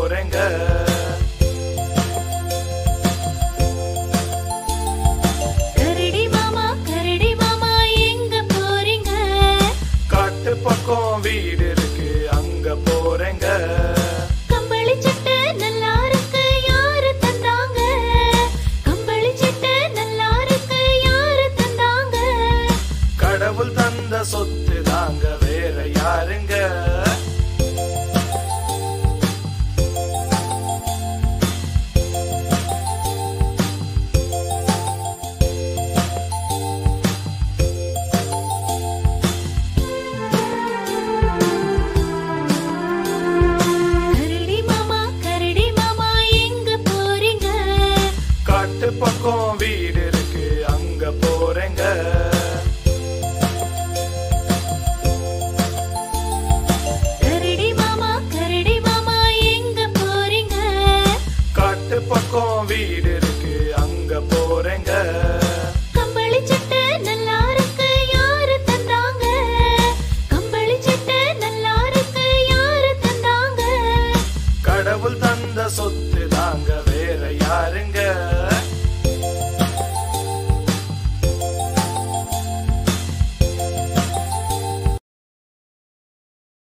போறேங்க கரடி மாமா கரடி மாமா எங்க போறீங்க காட்டு பக்கம் வீடு இருக்கு அங்க போறேங்க கம்பளி சட்டை நல்லா இருக்கு யாரு தந்தாங்க கம்பளி சட்டை நல்லா இருக்கு யாரு தந்தாங்க கடவுள் தந்த சொத்து தாங்க வேற யாருங்க கரடி மாமா கரடி மாமா எங்க போறீங்க காட்டு பக்கம் வீடு இருக்கு அங்க போறேங்க கரடி மாமா கரடி மாமா எங்க போறீங்க காட்டு பக்கம் வீடு இருக்கு அங்க போறேங்க கம்பளி சட்டை நல்லா இருக்கு யாரு தந்தாங்க கம்பளி சட்டை நல்லா இருக்கு யாரு தந்தாங்க கடவுள் தந்த சொத்து